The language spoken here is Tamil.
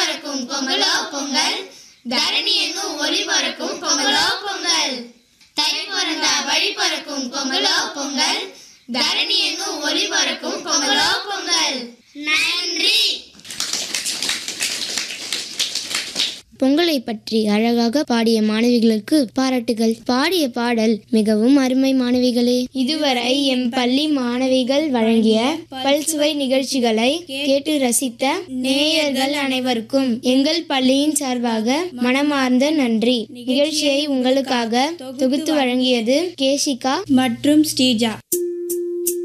பறக்கும் பொங்கலோ பொங்கல் தரணி எங்கும் ஒளி பறக்கும் பொங்கலோ பொங்கல் தை பிறந்தா வழி பறக்கும் பொங்கலோ பொங்கல் தரணி எங்கும் ஒளி பறக்கும் பொங்கலோ பொங்கல் நன்றி பொங்கலை பற்றி அழகாக பாடிய மாணவிகளுக்கு பாராட்டுகள் பாடிய பாடல் மிகவும் அருமை மாணவிகளே இதுவரை எம் பள்ளி மாணவிகள் வழங்கிய பல்சுவை நிகழ்ச்சிகளை கேட்டு ரசித்த நேயர்கள் அனைவருக்கும் எங்கள் பள்ளியின் சார்பாக மனமார்ந்த நன்றி நிகழ்ச்சியை உங்களுக்காக தொகுத்து வழங்கியது கேஷிகா மற்றும் ஸ்ரீஜா